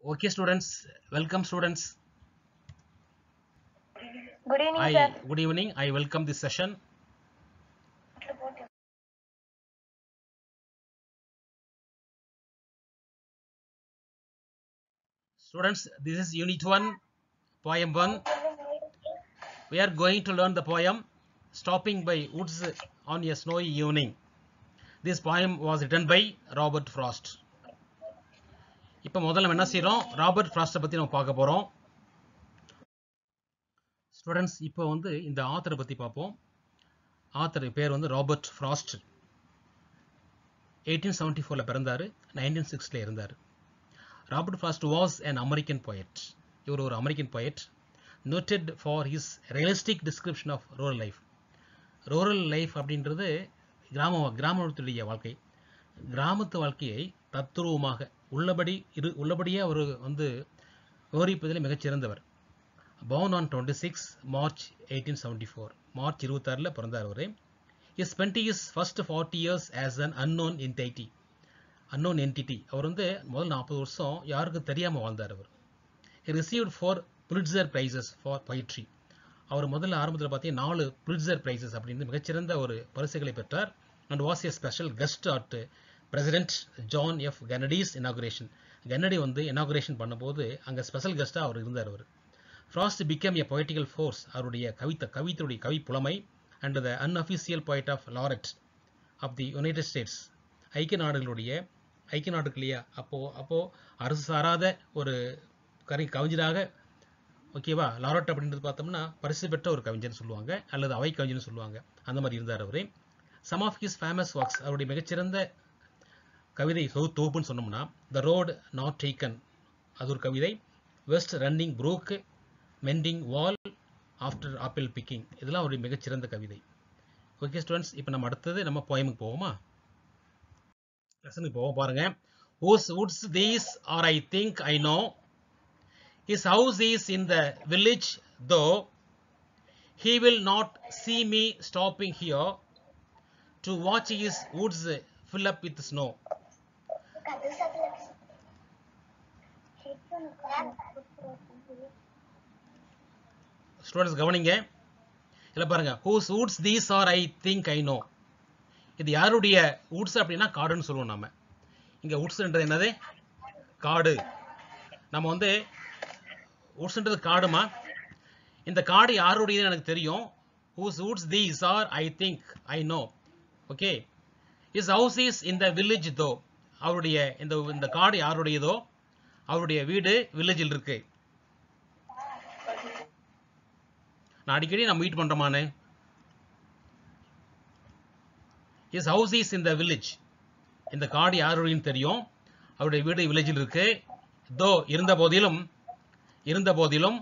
Okay, students. Welcome, students. Good evening, I sir. good evening. I welcome this session. Students, this is Unit One, Poem One. We are going to learn the poem "Stopping by Woods on a Snowy Evening." This poem was written by Robert Frost. இப்போ முதல்ல நம்ம என்ன செய்றோம் Robert ஃப்ராஸ்ட்டை பத்தி நம்ம பார்க்க போறோம் students இப்போ வந்து இந்த ஆத்தரை பத்தி பார்ப்போம் ஆத்தர் பேர் வந்து ராபர்ட் ஃப்ராஸ்ட் எயிட்டீன் செவன்டி ஃபோரில் பிறந்தார் நைன்டீன் சிக்ஸில் இருந்தார் Robert Frost was an American poet இவர் ஒரு American poet noted for his realistic description of rural life rural life அப்படின்றது கிராம கிராமத்துடைய வாழ்க்கை கிராமத்து வாழ்க்கையை தத்துரூபமாக உள்ளபடி இரு உள்ளபடியே அவர் வந்து விவரிப்பதில் மிகச்சிறந்தவர் born on 26 March eighteen seventy four மார்ச் இருபத்தாறில் பிறந்தார் அவர் his spend his first forty years as an unknown entity unknown entity அவர் வந்து முதல் நாற்பது வருஷம் யாருக்கும் தெரியாமல் வாழ்ந்தார் அவர் received four Pulitzer prizes for poetry அவர் முதல்ல ஆரம்பத்தில் பார்த்தீங்கன்னா நாலு புலிட்சர் ப்ரைசஸ் அப்படின்னு மிகச்சிறந்த ஒரு பரிசுகளை பெற்றார் and was a special guest at President John F Kennedy's inauguration Kennedy வந்து இனாகுரேஷன் பண்ணும்போது அங்கே ஸ்பெஷல் கெஸ்ட்டாக அவர் இருந்தார் அவர் Frost become a poetical force அவருடைய கவித்த கவித்துடைய கவி புலமை and the unofficial poet of laureate of the United States ஐக்கிய நாடுகளுடைய ஐக்கிய நாடுகளையே அப்போ அப்போ அரசு சாராத ஒரு கரி கவிஞராக ஓகேவா லாரட் அப்படின்றது பார்த்தோம்னா பரிசு பெற்ற ஒரு கவிஞர்னு சொல்லுவாங்க அல்லது அவை கவிஞர்னு சொல்லுவாங்க அந்த மாதிரி இருந்தார் அவரு some of his famous works அவருடைய மிகச்சிறந்த கவிதை தொகு தொகுப்புன்னு சொன்னோம்னா த ரோட் நாட் டேக்கன் அது ஒரு கவிதை west running brook mending wall after apple picking இதெல்லாம் அவருடைய மிகச்சிறந்த கவிதை ஓகே ஸ்டூடெண்ட்ஸ் இப்போ நம்ம அடுத்தது நம்ம போயமுக்கு போவோமா லெசனுக்கு போவோம் பாருங்க whose woods these are I think I know His house is in the village, though he will not see me stopping here to watch his woods fill up with snow. Students கவனிங்க இல்லை பாருங்க whose woods these are I think I know இது யாருடைய woods அப்படின்னா காடுன்னு சொல்லுவோம் நாம இங்க woodsன்றது என்னது காடு நம்ம வந்து உட்ஸ்ன்றது காடுமா இந்த காடு யாருடையதுன்னு எனக்கு தெரியும் whose woods these are I think I know okay his house is in the village though அவருடைய இந்த இந்த காடு யாருடையதோ அவருடைய வீடு வில்லேஜில் இருக்கு நான் அடிக்கடி நான் மீட் பண்றோமானே his house is in the village இந்த காடு யாருடையன்னு தெரியும் அவருடைய வீடு வில்லேஜில் இருக்கு தோ இருந்த போதிலும் இருந்த போதிலும்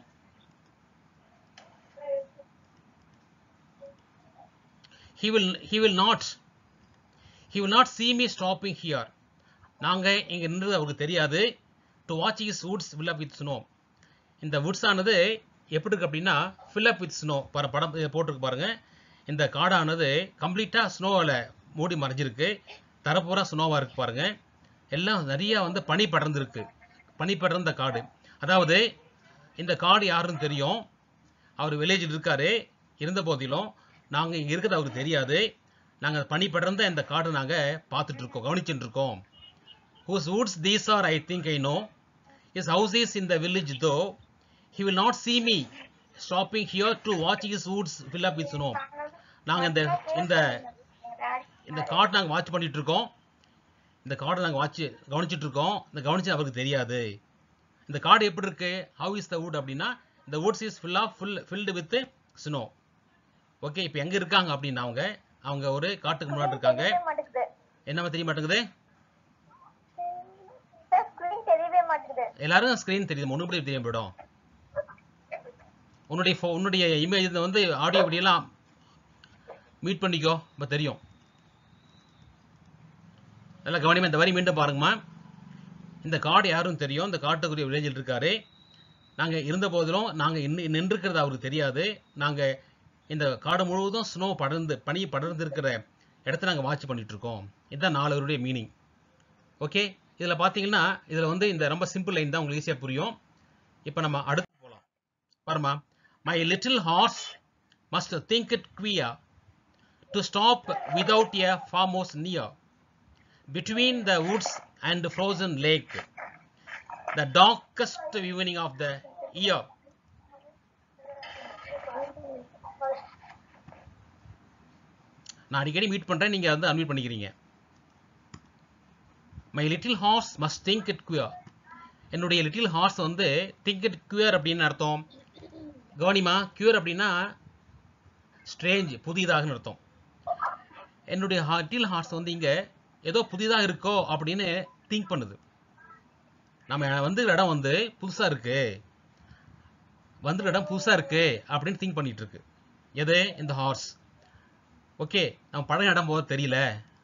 he will he will not he will not see me stopping here நாங்க இங்க நின்றது அவருக்கு தெரியாது to watch his woods fill up with snow இந்த woods ஆனது எப்படி இருக்கு அப்படின்னா fill up with snow பாரு படம் இதை போட்டிருக்கு பாருங்க இந்த காடானது கம்ப்ளீட்டா ஸ்னோவில் மூடி மறைஞ்சிருக்கு தரப்பூரா ஸ்னோவா இருக்கு பாருங்க எல்லாம் நிறைய வந்து பனி படர்ந்திருக்கு பனி படர்ந்த காடு அதாவது இந்த காடு யாருன்னு தெரியும் அவர் வில்லேஜில் இருக்காரு இருந்த போதிலும் நாங்கள் இங்கே இருக்கிறது அவருக்கு தெரியாது நாங்கள் பனி படர்ந்த இந்த காடு நாங்கள் பார்த்துட்டு இருக்கோம் கவனிச்சுட்டு இருக்கோம் whose woods these are I think I know his house is in the village though he will not see me stopping here to watch his woods fill up with snow நாங்கள் இந்த இந்த இந்த காடு நாங்கள் வாட்ச் பண்ணிட்டு இருக்கோம் இந்த காடை நாங்கள் வாட்ச் கவனிச்சிட்டு இருக்கோம் இந்த கவனிச்சு அவருக்கு தெரியாது இந்த காடு எப்படி இருக்கு ஹவு இஸ் த வுட் அப்படின்னா இந்த வுட்ஸ் இஸ் ஃபுல்லா full filled with snow okay இப்போ எங்க இருக்காங்க அப்படின்னா அவங்க அவங்க ஒரு காட்டுக்கு முன்னாடி இருக்காங்க தெரியவே மாட்டேங்குது என்ன தெரிய மாட்டேங்குது சார் ஸ்கிரீன் தெரியவே மாட்டேங்குது எல்லாரும் ஸ்கிரீன் தெரியுது ஒன்று எப்படி தெரியும் போயிடும் உன்னுடைய phone- உன்னுடைய இமேஜ் வந்து ஆடியோ வீடியோலாம் மீட் பண்ணிக்கோ இப்போ தெரியும் நல்லா கவனிமா இந்த வரி மீண்டும் பாருங்கம்மா இந்த காடு யாரும் தெரியும் இந்த காட்டுக்குரிய வில்லேஜில் இருக்காரு நாங்கள் இருந்த போதிலும் நாங்கள் இன்னும் நின்றுக்கிறது அவருக்கு தெரியாது நாங்கள் இந்த காடு முழுவதும் ஸ்னோ படர்ந்து பனி படர்ந்து இருக்கிற இடத்த நாங்கள் வாட்ச் பண்ணிட்டு இருக்கோம் இதுதான் நாலுவருடைய மீனிங் ஓகே இதில் பார்த்தீங்கன்னா இதில் வந்து இந்த ரொம்ப சிம்பிள் லைன் தான் உங்களுக்கு ஈஸியாக புரியும் இப்போ நம்ம அடுத்து போகலாம் பாருமா my little horse must think it queer to stop without a farmhouse near between the woods and the frozen lake, the darkest evening of the year. நான் அடிக்கடி மீட் பண்றேன் நீங்க வந்து அன்மீட் பண்ணிக்கிறீங்க my little horse must think it queer என்னுடைய little horse வந்து think it queer அப்படின்னு அர்த்தம் கவனிமா கியூர் அப்படின்னா ஸ்ட்ரேஞ்ச் புதிதாகன்னு அர்த்தம் என்னுடைய லிட்டில் ஹார்ஸ் வந்து இங்க ஏதோ புதிதாக இருக்கோ அப்படின்னு திங்க் பண்ணுது நம்ம வந்து இடம் வந்து புதுசா இருக்கு வந்து இடம் புதுசா இருக்கு அப்படின்னு திங்க் பண்ணிட்டு இருக்கு எது இந்த ஹார்ஸ் ஓகே நம்ம பழைய இடம் போக தெரியல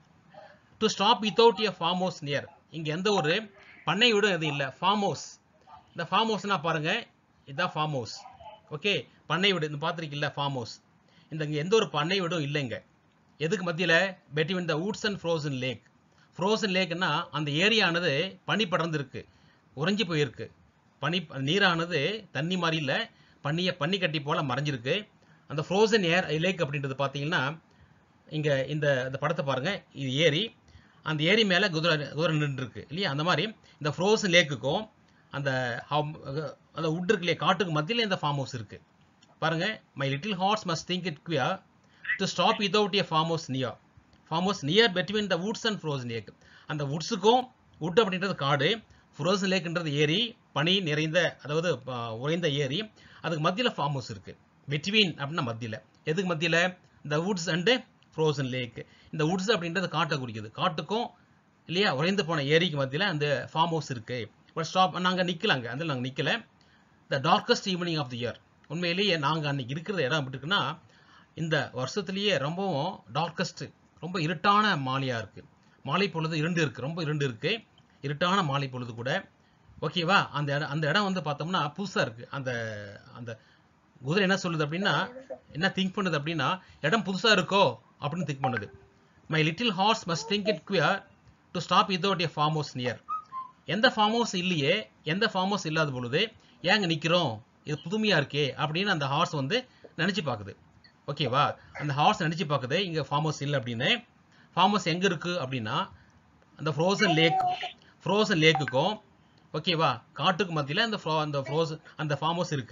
to stop without a farmhouse near இங்க எந்த ஒரு பண்ணை வீடும் எதுவும் இல்லை ஃபார்ம் ஹவுஸ் இந்த ஃபார்ம் ஹவுஸ்னா பாருங்க இதுதான் ஃபார்ம் ஹவுஸ் ஓகே பண்ணை வீடு இந்த பார்த்துருக்கீங்களா ஃபார்ம் ஹவுஸ் இந்த இங்க எந்த ஒரு பண்ணை வீடும் இல்லைங்க எதுக்கு மத்தியில between the woods and frozen lake frozen லேக்னா அந்த ஏரியானது பனி படர்ந்துருக்கு உறைஞ்சி போயிருக்கு பனி நீரானது தண்ணி மாதிரி இல்லை பனியை பனி கட்டி போல மறைஞ்சிருக்கு அந்த ஃப்ரோசன் ஏர் லேக் அப்படின்றது பார்த்தீங்கன்னா இங்கே இந்த இந்த படத்தை பாருங்க இது ஏரி அந்த ஏரி மேலே குதிரை குதிரை நின்றுருக்கு இல்லையா அந்த மாதிரி இந்த ஃப்ரோசன் லேக்குக்கும் அந்த ஹம்- அந்த உட் இருக்கு இல்லையா காட்டுக்கு மத்தியில் இந்த ஃபார்ம் ஹவுஸ் இருக்கு பாருங்க my little horse must think it queer to stop without a farmhouse near farmhouse near between the woods and frozen lake அந்த வுட்ஸுக்கும் வுட் அப்படின்றது காடு ஃப்ரோசன் லேக்ன்றது ஏரி பனி நிறைந்த அதாவது அஹ், உறைந்த ஏரி அதுக்கு மத்தியில் ஃபார்ம் ஹவுஸ் இருக்கு பெட்வீன் அப்படின்னா மத்தியில் எதுக்கு மத்தியில் இந்த வுட்ஸ் அண்டு ஃப்ரோசன் லேக் இந்த வுட்ஸ் அப்படின்றது காட்டை குறிக்குது காட்டுக்கும் இல்லையா உறைந்து போன ஏரிக்கு மத்தியில் அந்த ஃபார்ம் ஹவுஸ் இருக்கு பட் ஸ்டாப் நாங்கள் நிற்கலாங்க அதில் நாங்கள் நிற்கல the darkest evening of the year உண்மையிலேயே நாங்கள் அன்னைக்கு இருக்கிற இடம் எப்படி இருக்குன்னா இந்த வருஷத்துலேயே ரொம்பவும் டார்க்கஸ்ட் ரொம்ப இருட்டான மாலையா இருக்கு மாலை பொழுது இருண்டு இருக்கு ரொம்ப இருண்டு இருக்கு இருட்டான மாலை பொழுது கூட ஓகேவா அந்த இடம் அந்த இடம் வந்து பார்த்தோம்னா புதுசா இருக்கு அந்த அந்த குதிரை என்ன சொல்லுது அப்படின்னா என்ன திங்க் பண்ணுது அப்படின்னா இடம் புதுசா இருக்கோ அப்படின்னு திங்க் பண்ணுது my little horse must think it queer to stop without a farmhouse near எந்த ஃபார்ம் ஹவுஸ் இல்லையே எந்த ஃபார்ம் ஹவுஸ் இல்லாத பொழுது ஏங்க நிக்கிறோம் இது புதுமையா இருக்கே அப்படின்னு அந்த ஹார்ஸ் வந்து நினைச்சு பார்க்குது ஓகேவா அந்த ஹார்ஸ் நினைச்சு பார்க்குது இங்க ஃபார்ம் ஹவுஸ் இல்லை அப்படின்னு ஃபார்ம் ஹவுஸ் எங்க இருக்கு அப்படின்னா அந்த ஃப்ரோசன் லேக் ஃப்ரோசன் லேக்குக்கும் ஓகேவா காட்டுக்கு மத்தியில அந்த fro- அந்த ஃப்ரோசன் அந்த ஃபார்ம் ஹவுஸ் இருக்கு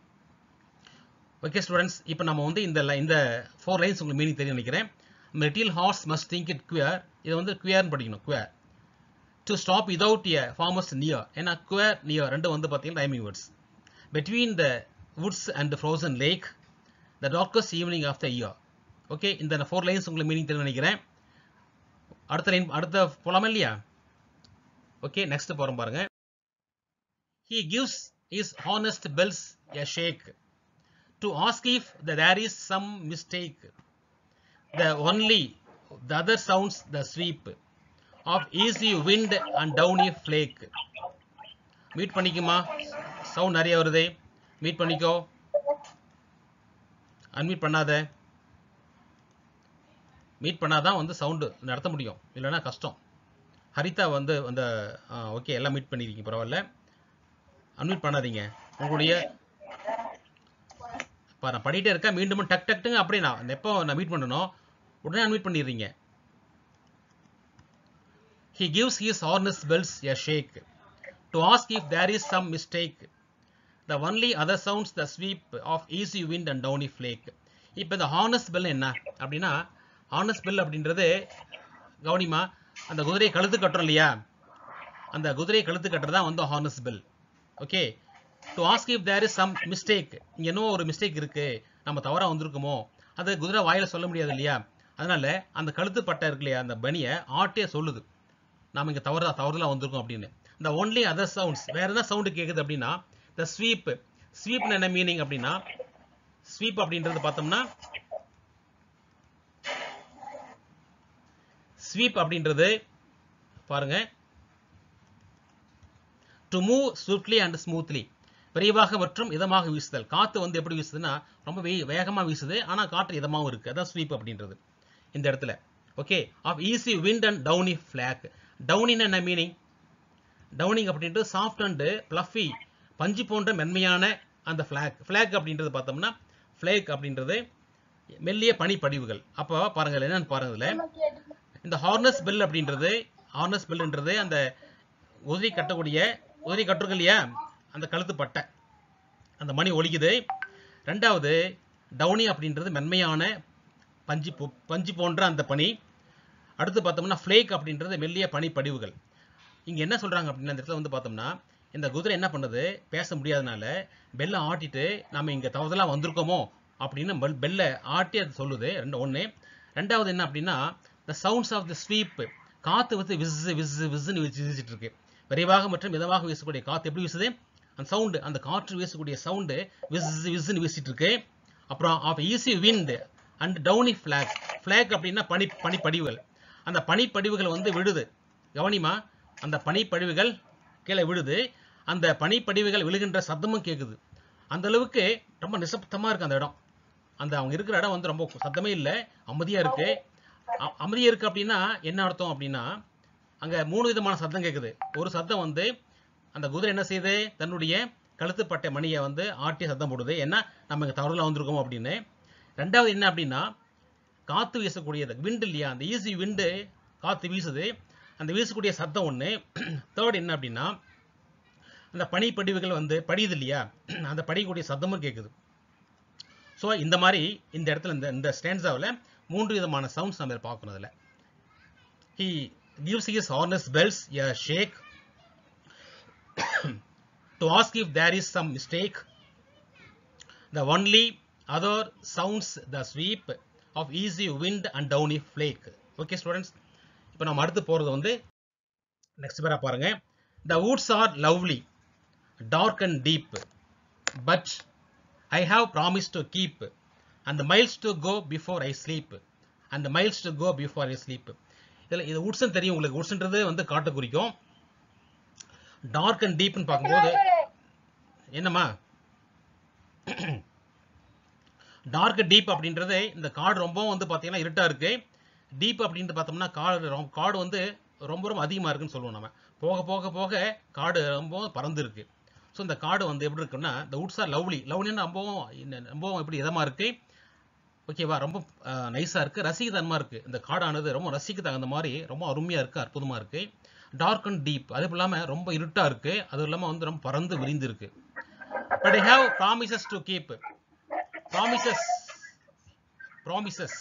ஓகே ஸ்டூடெண்ட்ஸ் இப்போ நம்ம வந்து இந்த li- இந்த ஃபோர் லைன்ஸ் உங்களுக்கு மீனிங் தெரியும் நினைக்கிறேன் my little horse must think it queer இதை வந்து குயர்னு படிக்கணும் queer to stop without a farmhouse near ஏன்னா குயர் நியர் ரெண்டும் வந்து பார்த்தீங்கன்னா rhyming words between the woods and the frozen lake the darkest evening of the year okay இந்த four lines உங்களுக்கு மீனிங் தெரியும் நினைக்கிறேன் அடுத்த லைன் அடுத்த போலாமா இல்லையா ஓகே நெக்ஸ்ட் போறோம் பாருங்க he gives his honest bells a shake to ask if there is some mistake the only the other sounds the sweep of easy wind and downy flake meet பண்ணிக்குமா sound நிறைய வருது meet பண்ணிக்கோ அன்மீட் பண்ணாத meet பண்ணாதான் வந்து sound நடத்த முடியும் இல்லைன்னா கஷ்டம் ஹரிதா வந்து அந்த ஓகே எல்லாம் மீட் பண்ணிருக்கீங்க பரவாயில்ல அன்மீட் பண்ணாதீங்க உங்களுடைய இப்போ நான் பண்ணிட்டே இருக்கேன் மீண்டும் டக் டக்குங்க அப்படியே நான் எப்போ நான் மீட் பண்ணணும் உடனே அன்மீட் பண்ணிடுறீங்க he gives his harness bells a shake to ask if there is some mistake. The only other sounds the sweep of easy wind and downy flake. இப்போ இந்த ஹார்னஸ் பெல் என்ன அப்படின்னா ஹார்னஸ் பெல் அப்படின்றது கவனிமா அந்த குதிரையை கழுத்து கட்டுறோம் இல்லையா அந்த குதிரையை கழுத்து கட்டுறது தான் வந்து harness bell okay to ask if there is some mistake இங்கே என்னவோ ஒரு மிஸ்டேக் இருக்கு நம்ம தவறா வந்திருக்குமோ அது குதிரை வாயில சொல்ல முடியாது இல்லையா அதனால அந்த கழுத்து பட்டை இருக்கு இல்லையா அந்த பனியை ஆட்டே சொல்லுது நாம இங்க தவறா தவறுதலா வந்திருக்கோம் அப்படின்னு இந்த ஒன்லி அதர் சவுண்ட்ஸ் வேற என்ன சவுண்டு கேக்குது அப்படின்னா த ஸ்வீப் ஸ்வீப் என்ன மீனிங் அப்படின்னா ஸ்வீப் அப்படின்றது பார்த்தோம்னா ஸ்வீப் அப்படின்றது பாருங்க to move swiftly and smoothly விரைவாக மற்றும் இதமாக வீசுதல் காத்து வந்து எப்படி வீசுதுன்னா ரொம்ப வே வேகமா வீசுது ஆனா காற்று இதமாவும் இருக்கு அதான் ஸ்வீப் அப்படின்றது இந்த இடத்துல okay of easy wind and downy flake டவுனின்னு என்ன மீனிங் டவுனிங் அப்படின்றது சாஃப்ட் அண்ட் பிளஃபி பஞ்சு போன்ற மென்மையான அந்த ஃபிளாக் ஃபிளாக் அப்படின்றது பார்த்தோம்னா ஃபிளேக் அப்படின்றது மெல்லிய பனிப்படிவுகள் அப்போ பாருங்கள் என்னன்னு பாருங்க இதுல இந்த ஹார்னஸ் பெல் அப்படின்றது ஹார்னஸ் பெல்ன்றது அந்த உதிரி கட்டக்கூடிய உதிரி கட்டுருக்கு இல்லையா அந்த கழுத்து பட்டை அந்த மணி ஒலிக்குது ரெண்டாவது டவுனி அப்படின்றது மென்மையான பஞ்சு போ- பஞ்சு போன்ற அந்த பனி அடுத்து பார்த்தோம்னா ஃப்ளேக் அப்படின்றது மெல்லிய பனி படிவுகள் இங்கே என்ன சொல்கிறாங்க அப்படின்னா இந்த இடத்துல வந்து பார்த்தோம்னா இந்த குதிரை என்ன பண்ணுது பேச முடியாதனால பெல்லை ஆட்டிட்டு நம்ம இங்கே தவறுதலாக வந்திருக்கோமோ அப்படின்னு பெல் பெல்லை ஆட்டி அது சொல்லுது ரெண்டு ஒன்று ரெண்டாவது என்ன அப்படின்னா the sounds of the sweep காற்று வந்து விசு விசு விசுன்னு வீசி வீசிட்டு இருக்கு விரைவாக மற்றும் மிதமாக வீசக்கூடிய காற்று எப்படி வீசுது அந்த சவுண்டு அந்த காற்று வீசக்கூடிய சவுண்டு விசு விசுன்னு வீசிட்டு இருக்கு அப்புறம் of easy wind and downy flake flake அப்படின்னா பனி பனிப்படிவுகள் அந்த பனிப்படிவுகள் வந்து விழுது கவனிமா அந்த பனிப்படிவுகள் கீழே விழுது அந்த பனிப்படிவுகள் விழுகின்ற சத்தமும் கேட்குது அந்த அளவுக்கு ரொம்ப நிசப்தமாக இருக்கு அந்த இடம் அந்த அவங்க இருக்கிற இடம் வந்து ரொம்ப சத்தமே இல்லை அமைதியாக இருக்கு அ- அமைதியா இருக்கு அப்படின்னா என்ன அர்த்தம் அப்படின்னா அங்கே மூணு விதமான சத்தம் கேட்குது ஒரு சத்தம் வந்து அந்த குதிரை என்ன செய்யுது தன்னுடைய கழுத்துப்பட்ட மணியை வந்து ஆட்டி சத்தம் போடுது ஏன்னா நம்ம இங்கே தவறுல வந்திருக்கோம் அப்படின்னு ரெண்டாவது என்ன அப்படின்னா காற்று வீசக்கூடியது விண்டு இல்லையா அந்த ஈஸி விண்டு காற்று வீசுது அந்த வீசக்கூடிய சத்தம் ஒன்று தேர்ட் என்ன அப்படின்னா அந்த பனிப்படிவுகள் வந்து படியுது இல்லையா அந்த படிக்கக்கூடிய சத்தமும் கேட்குது ஸோ இந்த மாதிரி இந்த இடத்துல இந்த இந்த ஸ்டான்ஸாவில் மூன்று விதமான சவுண்ட்ஸ் நம்ம பார்க்கணும் அதில் he gives his harness bells a shake to ask if there is some mistake the only other sounds the sweep of easy wind and downy flake okay students இப்போ நம்ம அடுத்து போகிறது வந்து நெக்ஸ்ட் பேரா பாருங்க the woods are lovely dark and deep but I have promise to keep and miles to go before I sleep and miles to go before I sleep இதில் இது உட்ஸ்ன்னு தெரியும் உங்களுக்கு உட்ஸ்ன்றது வந்து காட்டு குறிக்கும் டார்க் அண்ட் டீப்னு பார்க்கும்போது என்னம்மா டார்க் டீப் அப்படின்றது இந்த காடு ரொம்ப வந்து பார்த்தீங்கன்னா இருட்டா இருக்கு டீப் அப்படின்ட்டு பார்த்தோம்னா காடு ரொம்ப- காடு வந்து ரொம்ப ரொம்ப அதிகமாக இருக்குன்னு சொல்லுவோம் நம்ம போக போக போக காடு ரொம்ப பறந்து இருக்கு ஸோ இந்த காடு வந்து எப்படி இருக்குன்னா இந்த உட்ஸ் ஆர் லவ்லி லவ்லின்னா ரொம்பவும் இந்த- ரொம்பவும் எப்படி இதமாக இருக்கு ஓகேவா ரொம்ப நைஸாக இருக்குது ரசிக்கத்தனமாக இருக்குது இந்த காடானது ரொம்ப ரசிக்க தகுந்த மாதிரி ரொம்ப அருமையாக இருக்குது அற்புதமாக இருக்குது டார்க் அண்ட் டீப் அது இல்லாமல் ரொம்ப இருட்டாக இருக்குது அது இல்லாமல் வந்து ரொம்ப பறந்து விரிந்து இருக்கு but I have promises to keep promises promises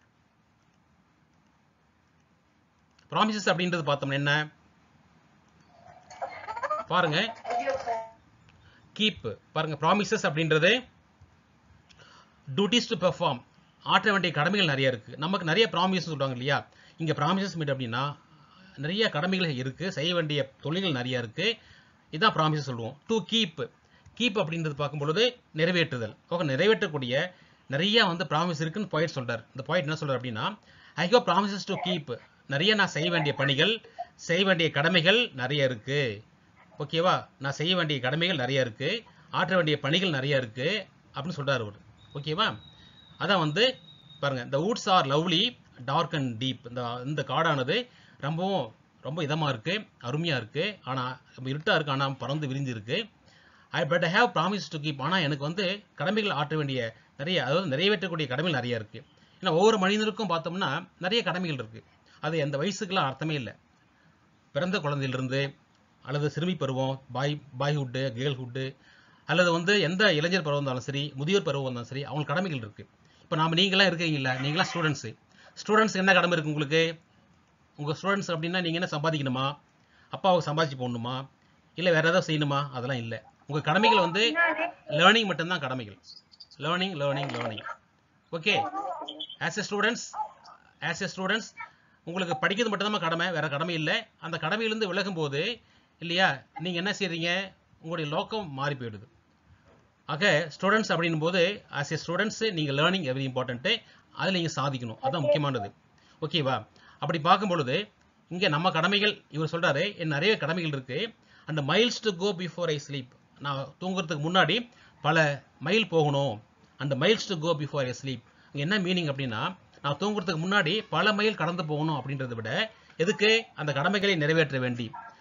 promises அப்படின்றது பார்த்தோம்னா என்ன பாருங்க கீப் பாருங்க ப்ராமிசஸ் அப்படின்றது டியூட்டிஸ் டு பெர்ஃபார்ம் ஆற்ற வேண்டிய கடமைகள் நிறைய இருக்கு நமக்கு நிறைய ப்ராமிசஸ் சொல்றாங்க இல்லையா இங்க ப்ராமிசஸ் மீட் அப்படின்னா நிறைய கடமைகள் இருக்கு செய்ய வேண்டிய தொழில்கள் நிறைய இருக்கு இதான் ப்ராமிசஸ் சொல்லுவோம் டு கீப் கீப் அப்படின்றது பார்க்கும் பொழுது நிறைவேற்றுதல் ஓகே நிறைவேற்றக்கூடிய நிறைய வந்து ப்ராமிஸ் இருக்குன்னு பாயிண்ட் சொல்றார் இந்த பாயிண்ட் என்ன சொல்றார் அப்படின்னா ஐ ஹோ ப்ராமிசஸ் டு கீப் நிறைய நான் செய்ய வேண்டிய பணிகள் செய்ய வேண்டிய கடமைகள் நிறைய இருக்கு ஓகேவா நான் செய்ய வேண்டிய கடமைகள் நிறைய இருக்கு ஆற்ற வேண்டிய பணிகள் நிறைய இருக்கு அப்படின்னு சொல்றாரு அவர் ஓகேவா அதான் வந்து பாருங்க இந்த woods are lovely dark and deep இந்த இந்த காடானது ரொம்பவும் ரொம்ப இதமா இருக்கு அருமையா இருக்கு ஆனா ரொம்ப இருட்டா இருக்கு ஆனா பறந்து விரிஞ்சு இருக்கு I but I have promise to keep ஆனா எனக்கு வந்து கடமைகள் ஆற்ற வேண்டிய நிறைய அதாவது நிறைவேற்றக்கூடிய கடமைகள் நிறைய இருக்கு ஏன்னா ஒவ்வொரு மனிதனுக்கும் பார்த்தோம்னா நிறைய கடமைகள் இருக்கு அது எந்த வயசுக்கெல்லாம் அர்த்தமே இல்லை பிறந்த குழந்தையிலிருந்து அல்லது சிறுமி பருவம் பாய் பாய்ஹுட்டு கேர்ள்ஹுட்டு அல்லது வந்து எந்த இளைஞர் பருவம் இருந்தாலும் சரி முதியோர் பருவம் இருந்தாலும் சரி அவங்களுக்கு கடமைகள் இருக்கு இப்போ நாம நீங்களாம் இருக்கீங்களா நீங்களாம் ஸ்டூடெண்ட்ஸு ஸ்டூடெண்ட்ஸ் என்ன கடமை இருக்கு உங்களுக்கு உங்கள் ஸ்டூடெண்ட்ஸ் அப்படின்னா நீங்கள் என்ன சம்பாதிக்கணுமா அப்பாவை சம்பாதிச்சு போடணுமா இல்லை வேற ஏதாவது செய்யணுமா அதெல்லாம் இல்லை உங்கள் கடமைகள் வந்து லேர்னிங் மட்டும்தான் கடமைகள் learning learning learning okay as a students as a students உங்களுக்கு படிக்கிறது மட்டும்தான் கடமை வேற கடமை இல்லை அந்த கடமையிலேருந்து விலகும் போது இல்லையா நீங்கள் என்ன செய்றீங்க உங்களுடைய நோக்கம் மாறி போயிடுது ஆக ஸ்டூடெண்ட்ஸ் அப்படின்னும் போது ஆஸ் எ ஸ்டூடெண்ட்ஸ் நீங்கள் லேர்னிங் எவ்ரி இம்பார்ட்டன்ட்டு அதில் நீங்கள் சாதிக்கணும் அதுதான் முக்கியமானது ஓகேவா அப்படி பார்க்கும் பொழுது இங்கே நம்ம கடமைகள் இவர் சொல்றாரு என் நிறைய கடமைகள் இருக்கு and miles to go before I sleep நான் தூங்குறதுக்கு முன்னாடி பல மைல் போகணும் and miles to go before I sleep இங்கே என்ன மீனிங் அப்படின்னா நான் தூங்குறதுக்கு முன்னாடி பல மைல் கடந்து போகணும் அப்படின்றத விட எதுக்கு அந்த கடமைகளை நிறைவேற்ற வேண்டி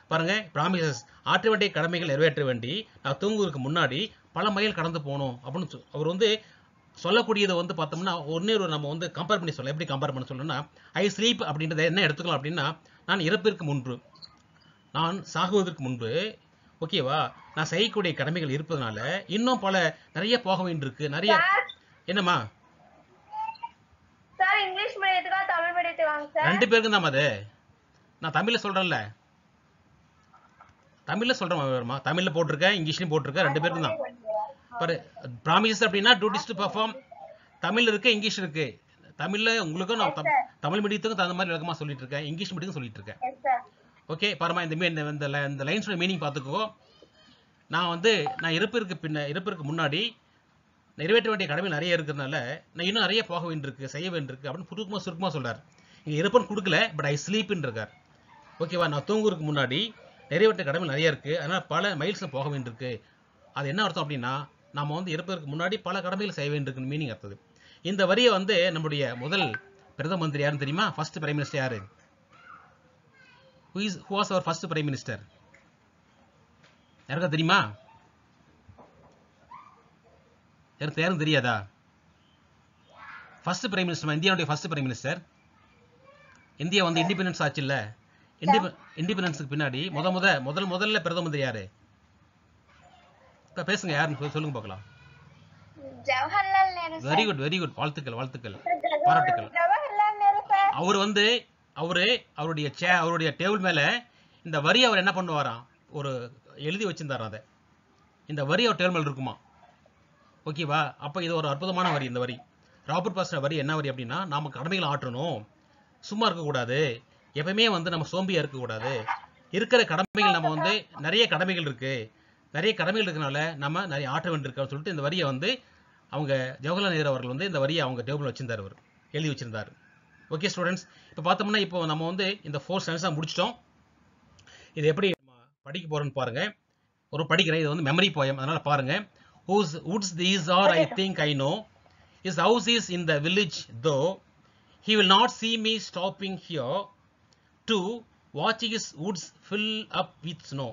பாருங்க ப்ராமிசஸ் ஆற்ற வேண்டிய கடமைகள் நிறைவேற்ற வேண்டி நான் தூங்குவதற்கு முன்னாடி பல மைல் கடந்து போகணும் அப்படின்னு சொ- அவர் வந்து சொல்லக்கூடியதை வந்து பார்த்தோம்னா ஒன்னே ஒரு நம்ம வந்து கம்பேர் பண்ணி சொல்லலாம் எப்படி கம்பேர் பண்ண சொல்லணும்னா ஐ ஸ்லீப் அப்படின்றத என்ன எடுத்துக்கலாம் அப்படின்னா நான் இறப்பிற்கு முன்பு நான் சாகுவதற்கு முன்பு ஓகேவா நான் செய்யக்கூடிய கடமைகள் இருப்பதனால இன்னும் பல நிறைய போக வேண்டியிருக்கு நிறைய என்னம்மா சார் இங்கிலீஷ் மீடியத்துக்கா தமிழ் மீடியத்துக்கு வாங்க சார் ரெண்டு பேருக்கும் தான் அது நான் தமிழ்ல சொல்றேன்ல தமிழ்ல சொல்றேன் தமிழ்ல போட்டிருக்கேன் இங்கிலீஷ்லயும் போட்டிருக்கேன் ரெண்டு பேருக்கும் தான் பாரு ப்ராமிஸ் அப்படின்னா டியூட்டிஸ் டு பெர்ஃபார்ம் தமிழ் இருக்கு இங்கிலீஷ் இருக்கு தமிழ்ல உங்களுக்கும் நான் தம்- தமிழ் மீடியத்துக்கும் தகுந்த மாதிரி விளக்கமா சொல்லிட்டு இருக்கேன் இங்கிலீஷ் மீடியத்துக்கும் சொல்லிட்டு இருக்கேன் எஸ் சார் ஓகே பாருமா இந்த மீ- இந்த இந்த ல- இந்த லைன்ஸோட மீனிங் பார்த்துக்கோ நான் வந்து நான் இறப்பிற்கு பின்ன இறப்பிற்கு முன்னாடி நிறைவேற்ற வேண்டிய கடமை நிறைய இருக்கிறதுனால நான் இன்னும் நிறைய போக வேண்டியிருக்கு செய்ய வேண்டியிருக்கு அப்படின்னு சுருக்கமாக சுருக்கமாக சொல்றார் இங்கே இறப்புன்னு கொடுக்கல பட் ஐ ஸ்லீப்னு இருக்கார் ஓகேவா நான் தூங்குறதுக்கு முன்னாடி நிறைவேற்ற கடமை நிறைய இருக்கு அதனால் பல மைல்ஸில் போக வேண்டியிருக்கு அது என்ன அர்த்தம் அப்படின்னா நாம வந்து இறப்பதற்கு முன்னாடி பல கடமைகள் செய்ய வேண்டியிருக்குன்னு மீனிங் அர்த்தது இந்த வரியை வந்து நம்முடைய முதல் பிரதம மந்திரி யாருன்னு தெரியுமா ஃபர்ஸ்ட் பிரைம் மினிஸ்டர் யாரு who is who was our first prime minister யாருக்கா தெரியுமா யாருக்கு யாரும் தெரியாதா ஃபர்ஸ்ட் பிரைம் மினிஸ்டர் இந்தியாவுடைய ஃபர்ஸ்ட் பிரைம் மினிஸ்டர் இந்தியா வந்து இண்டிபெண்டன்ஸ் ஆச்சுல்ல இண்டிபெண்டன்ஸுக்கு பின்னாடி முத முத முதல் முதல்ல பிரதம மந்திரி யாரு இப்ப பேசுங்க யாருன்னு சொல்லி- சொல்லுங்க பார்க்கலாம் Jawaharlal Nehru very good very good வாழ்த்துக்கள் வாழ்த்துக்கள் பாராட்டுக்கள் ஜவஹர்லால் நேரு சார் அவர் வந்து அவரு அவருடைய சே அவருடைய டேபிள் மேல இந்த வரி அவர் என்ன பண்ணுவாராம் ஒரு எழுதி வச்சிருந்தாராம் அதை இந்த வரி அவர் டேபிள் மேல இருக்குமா ஓகேவா அப்ப இது ஒரு அற்புதமான வரி இந்த வரி ராபர்ட் பாஸ்டர் வரி என்ன வரி அப்படின்னா நாம கடமைகளை ஆற்றணும் சும்மா இருக்கக்கூடாது எப்பவுமே வந்து நம்ம சோம்பியா இருக்கக்கூடாது இருக்கிற கடமைகள் நம்ம வந்து நிறைய கடமைகள் இருக்கு நிறைய கடமைகள் இருக்கனால நம்ம நிறைய ஆற்ற வேண்டியிருக்கோம்னு சொல்லிட்டு இந்த வரியை வந்து அவங்க ஜவஹர்லால் நேரு அவர்கள் வந்து இந்த வரியை அவங்க டேபிள் வச்சிருந்தார் அவர் எழுதி வச்சிருந்தார் ஓகே ஸ்டூடெண்ட்ஸ் இப்போ பார்த்தோம்னா இப்போ நம்ம வந்து இந்த ஃபோர் ஸ்டாண்டர்ஸாக முடிச்சிட்டோம் இது எப்படி நம்ம படிக்க போறோம்னு பாருங்க ஒரு படிக்கிறேன் இது வந்து மெமரி போயம் அதனால பாருங்க whose woods these are I think I know his house is in the village though he will not see me stopping here to watch his woods fill up with snow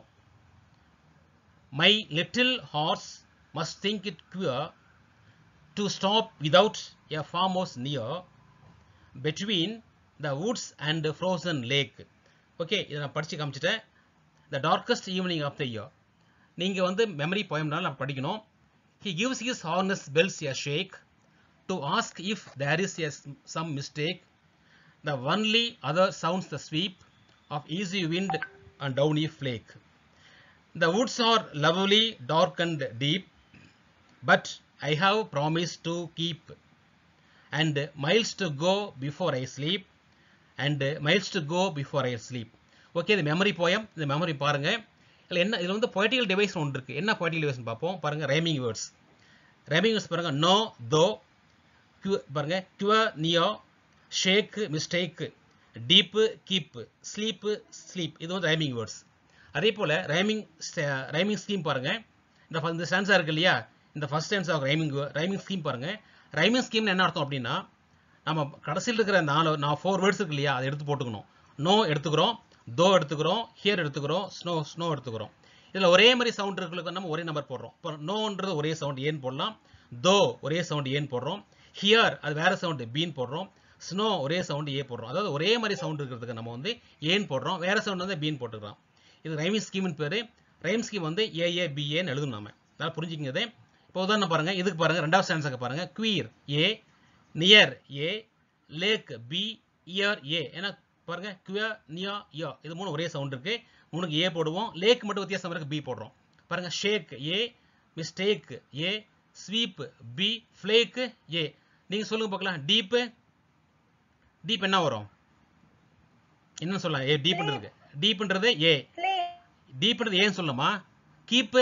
my little horse must think it queer to stop without a farmhouse near between the woods and the frozen lake okay இதை நான் படிச்சு காமிச்சிட்டேன் the darkest evening of the year நீங்க வந்து memory போயம்னால நான் படிக்கணும் he gives his harness bells a shake to ask if there is a, some mistake the only other sounds the sweep of easy wind and downy flake the woods are lovely dark and deep but i have promised to keep and miles to go before I sleep and miles to go before I sleep okay இது memory poem இந்த memory பாருங்க இதில் என்ன இதில் வந்து poetical device ஒன்று இருக்கு என்ன பொய்டிக்கல் டிவைஸ் பார்ப்போம் பாருங்க ரைமிங் வேர்ட்ஸ் ரைமிங் வேர்ட்ஸ் பாருங்க நோ தோ கியூ பாருங்க queer near shake mistake deep keep sleep sleep இது வந்து ரைமிங் வேர்ட்ஸ் அதே போல் ரைமிங் ரைமிங் ஸ்கீம் பாருங்க இந்த ஃப- இந்த ஸ்டான்ஸாக இருக்கு இல்லையா இந்த first stanza of rhyming rhyming scheme பாருங்க ரைமிங் ஸ்கீம்னு என்ன அர்த்தம் அப்படின்னா நம்ம கடைசியில் இருக்கிற நாலு நான் ஃபோர் வேர்ட்ஸ் இருக்கு இல்லையா அதை எடுத்து போட்டுக்கணும் நோ எடுத்துக்கிறோம் தோ எடுத்துக்கிறோம் ஹியர் எடுத்துக்கிறோம் ஸ்னோ ஸ்னோ எடுத்துக்கிறோம் இதில் ஒரே மாதிரி சவுண்ட் இருக்கிறதுக்கு நம்ம ஒரே நம்பர் போடுறோம் இப்போ நோன்றது ஒரே சவுண்ட் ஏன் போடலாம் தோ ஒரே சவுண்ட் ஏன் போடுறோம் ஹியர் அது வேற சவுண்ட் பீன் போடுறோம் ஸ்னோ ஒரே சவுண்ட் ஏ போடுறோம் அதாவது ஒரே மாதிரி சவுண்ட் இருக்கிறதுக்கு நம்ம வந்து ஏன் போடுறோம் வேற சவுண்ட் வந்து பீன் போட்டுக்கலாம் இது ரைமிங் ஸ்கீம்னு பேரு ரைம் ஸ்கீம் வந்து ஏஏ பிஏன்னு எழுதணும் நாம நல்லா புரிஞ்சுக்கிங்க இதை இப்போ உதாரணம் பாருங்க இதுக்கு பாருங்க ரெண்டாவது ஸ்டான்ஸுக்கு பாருங்க queer A near A lake B year A ஏன்னா பாருங்க குவியா நியா யா இது மூணு ஒரே சவுண்ட் இருக்கு மூணுக்கு ஏ போடுவோம் லேக் மட்டும் வித்தியாசம் இருக்கு பி போடுறோம் பாருங்க shake A mistake A sweep B flake A நீங்க சொல்லுங்க பார்க்கலாம் டீப் டீப் என்ன வரும் என்ன சொல்லலாம் ஏ டீப்ன்றது டீப்ன்றது ஏ ஸ்லீப் டீப்ன்றது ஏன்னு சொல்லலாமா கீப்பு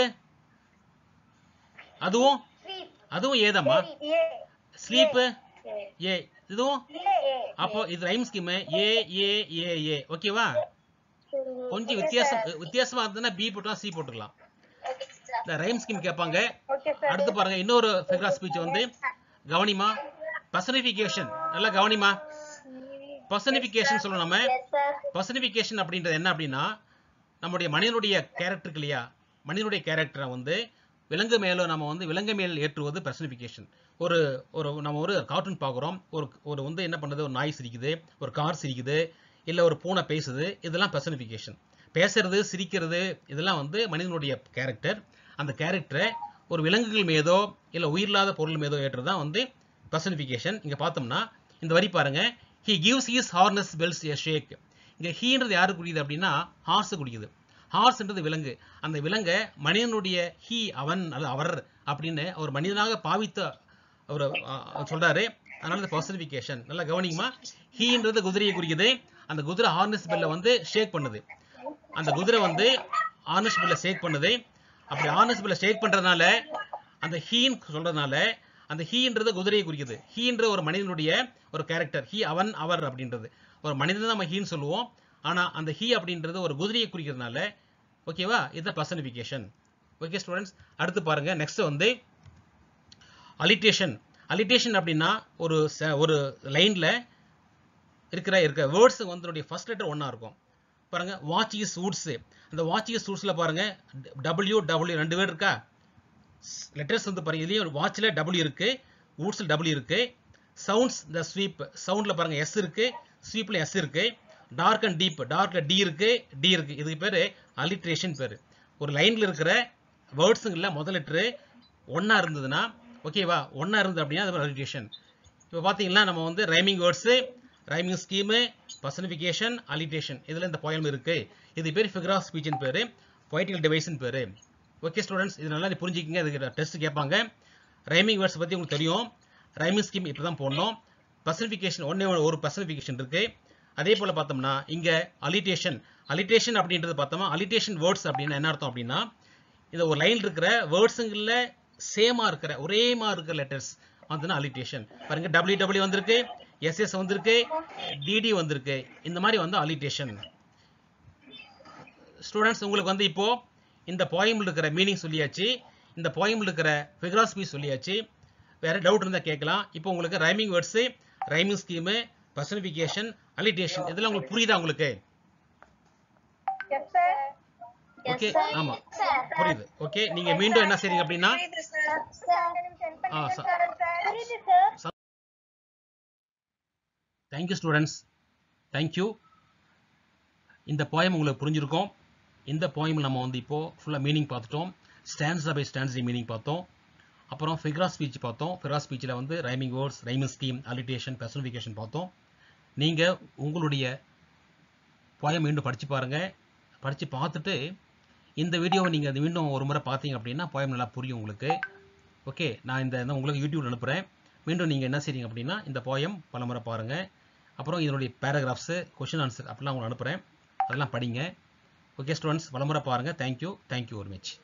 அதுவும் ஸ்லீப் அதுவும் ஏதாம்மா ஏ ஸ்லீப்பு ஏ ஏ இதுவும் ஏ ஏ அப்போ இது ரைம் ஸ்கீம் ஏ ஏ ஏ ஏ ஓகேவா கொஞ்சம் வித்தியாசம் வித்தியாசமா இருந்ததுன்னா பி போட்டுலாம் சி போட்டுக்கலாம் இந்த ரைம் ஸ்கீம் கேட்பாங்க ஓகே சார் அடுத்து பாருங்க இன்னொரு ஃபிகர் ஸ்பீச் வந்து கவனிமா பர்சனிஃபிகேஷன் நல்லா கவனிமா பர்சனிஃபிகேஷன் சொல்லணும் நம்ம எஸ் சார் பர்சனிஃபிகேஷன் அப்படின்றது என்ன அப்படின்னா நம்முடைய மனிதனுடைய கேரக்டருக்கு இல்லையா மனிதனுடைய கேரக்டரை வந்து விலங்கு மேல நம்ம வந்து விலங்கு மேல் ஏற்றுவது பர்சனிஃபிகேஷன் ஒரு ஒரு நம்ம ஒரு கார்ட்டூன் பார்க்குறோம் ஒரு ஒரு வந்து என்ன பண்ணுது ஒரு நாய் சிரிக்குது ஒரு கார் சிரிக்குது இல்லை ஒரு பூனை பேசுது இதெல்லாம் பர்சனிஃபிகேஷன் பேசுறது சிரிக்கிறது இதெல்லாம் வந்து மனிதனுடைய கேரக்டர் அந்த கேரக்டரை ஒரு விலங்குகள் மீதோ இல்லை உயிரில்லாத பொருள் மீதோ ஏற்றது தான் வந்து பர்சனிஃபிகேஷன் இங்கே பார்த்தோம்னா இந்த வரி பாருங்க he gives his harness bells a shake இங்கே ஹீன்றது யாரு குறியுது அப்படின்னா ஹார்ஸ் குறிக்குது ஹார்ஸ்ன்றது விலங்கு அந்த விலங்கை மனிதனுடைய ஹீ அவன் அல்லது அவர் அப்படின்னு ஒரு மனிதனாக பாவித்த ஒரு அஹ், சொல்றாரு அதனால இந்த பர்சனிஃபிகேஷன் நல்லா கவனிக்குமா ஹீன்றது குதிரையை குறிக்குது அந்த குதிரை ஹார்னஸ் பெல்ல வந்து ஷேக் பண்ணுது அந்த குதிரை வந்து ஹார்னஸ் பெல்ல ஷேக் பண்ணுது அப்படி ஹார்னஸ் பெல்ல ஷேக் பண்றதுனால அந்த ஹீன் சொல்றதுனால அந்த ஹீன்றது குதிரையை குறிக்குது ஹீன்ற ஒரு மனிதனுடைய ஒரு கேரக்டர் ஹீ அவன் அவர் அப்படின்றது ஒரு மனிதன் நம்ம ஹீன்னு சொல்லுவோம் ஆனா அந்த ஹீ அப்படின்றது ஒரு குதிரையை குறிக்கிறதுனால ஓகேவா இதுதான் பர்சனிஃபிகேஷன் ஓகே ஸ்டூடெண்ட்ஸ் அடுத்து பாருங்க நெக்ஸ்ட் வந்து அலிட்டேஷன் அலிட்டேஷன் அப்படின்னா ஒரு ச- ஒரு லைன்ல இருக்கிற இருக்க வேர்ட்ஸ் வந்து ஃபர்ஸ்ட் லெட்டர் ஒண்ணா இருக்கும் பாருங்க வாட்ச் இஸ் வூட்ஸ் அந்த வாட்ச் இஸ் வூட்ஸ்ல பாருங்க டபிள்யூ டபிள்யூ ரெண்டு பேர் இருக்கா லெட்டர்ஸ் வந்து பாருங்க இதுலயும் வாட்ச்ல டபிள்யூ இருக்கு வூட்ஸ்ல டபிள்யூ இருக்கு சவுண்ட்ஸ் த ஸ்வீப் சவுண்ட்ல பாருங்க எஸ் இருக்கு ஸ்வீப்ல எஸ் இருக்கு டார்க் அண்ட் டீப் டார்க்ல டி இருக்கு டி இருக்கு இதுக்கு பேரு அலிட்ரேஷன் பேரு ஒரு லைன்ல இருக்கிற வேர்ட்ஸுங்கள்ல முதல் லெட்டரு ஒண்ணா இருந்ததுன்னா ஓகேவா ஒண்ணா இருந்தது அப்படின்னா அது அலிட்ரேஷன் இப்போ பார்த்தீங்கன்னா நம்ம வந்து rhyming words rhyming scheme personification alliteration இதில் இந்த poem இருக்கு இது பேர் ஃபிகர் ஆஃப் ஸ்பீச்சின் பேர் பொய்டிக்கல் டிவைஸ்னு பேர் ஓகே ஸ்டூடெண்ட்ஸ் இது நல்லா நீ புரிஞ்சுக்கிங்க இதுக்கு டெஸ்ட் கேட்பாங்க ரைமிங் வேர்ட்ஸ் பற்றி உங்களுக்கு தெரியும் ரைமிங் ஸ்கீம் இப்போ தான் போடணும் பர்சனிஃபிகேஷன் ஒன்றே ஒரு பர்சனிஃபிகேஷன் இருக்கு அதே போல் பார்த்தோம்னா இங்கே அலிட்டேஷன் அலிட்டேஷன் அப்படின்றது பார்த்தோம்னா அலிட்டேஷன் வேர்ட்ஸ் அப்படின்னா என்ன அர்த்தம் அப்படின்னா இந்த ஒரு லைன் இருக்கிற வேர்ட்ஸுங்களில் சேமா இருக்கிற ஒரே மாதிரி இருக்கிற லெட்டர்ஸ் வந்துன்னா அலிட்டேஷன் பாருங்க டபிள்யூ டபிள்யூ வந்திருக்கு எஸ்எஸ் வந்திருக்கு டிடி வந்திருக்கு இந்த மாதிரி வந்து அலிட்டேஷன் ஸ்டூடெண்ட்ஸ் உங்களுக்கு வந்து இப்போ இந்த போயமில் இருக்கிற மீனிங் சொல்லியாச்சு இந்த போயமில் இருக்கிற ஃபிகராஸ்பி சொல்லியாச்சு வேற டவுட் இருந்தால் கேட்கலாம் இப்போ உங்களுக்கு rhyming words rhyming scheme personification alliteration இதெல்லாம் உங்களுக்கு புரியுதா உங்களுக்கு எஸ் சார் ஓகே ஆமா புரியுது ஓகே நீங்க மீண்டும் என்ன செய்றீங்க அப்படின்னா புரியுது சார் சார் சென்ட் ஆ, பண்ணுங்க ச- சார் புரியுது சார் தேங்க்யூ ஸ்டூடெண்ட்ஸ் தேங்க்யூ இந்த போயம் உங்களுக்கு புரிஞ்சிருக்கும் இந்த போயமில் நம்ம வந்து இப்போ ஃபுல்லாக மீனிங் பார்த்துட்டோம் ஸ்டான்ஸா பை ஸ்டான்ஸ் மீனிங் பார்த்தோம் அப்புறம் ஃபிகரா ஸ்பீச் பார்த்தோம் ஃபிகரா ஸ்பீச்சில் வந்து rhyming words rhyming scheme alliteration personification பார்த்தோம் நீங்கள் உங்களுடைய போயம் மீண்டும் படித்து பாருங்கள் படித்து பார்த்துட்டு இந்த வீடியோவை நீங்கள் மீண்டும் ஒரு முறை பார்த்தீங்க அப்படின்னா போயம் நல்லா புரியும் உங்களுக்கு ஓகே நான் இந்த இந்த உங்களுக்கு யூடியூப்ல அனுப்புகிறேன் மீண்டும் நீங்கள் என்ன செய்றீங்க அப்படின்னா இந்த போயம் பல முறை பாருங்கள் அப்புறம் இதனுடைய பேராகிராஃப்ஸு கொஷின் ஆன்சர் அப்படிலாம் உங்களுக்கு அனுப்புகிறேன் அதெல்லாம் படிங்க ஓகே ஸ்டூடெண்ட்ஸ் பல முறை பாருங்கள் தேங்க்யூ தேங்க்யூ வெரி மச்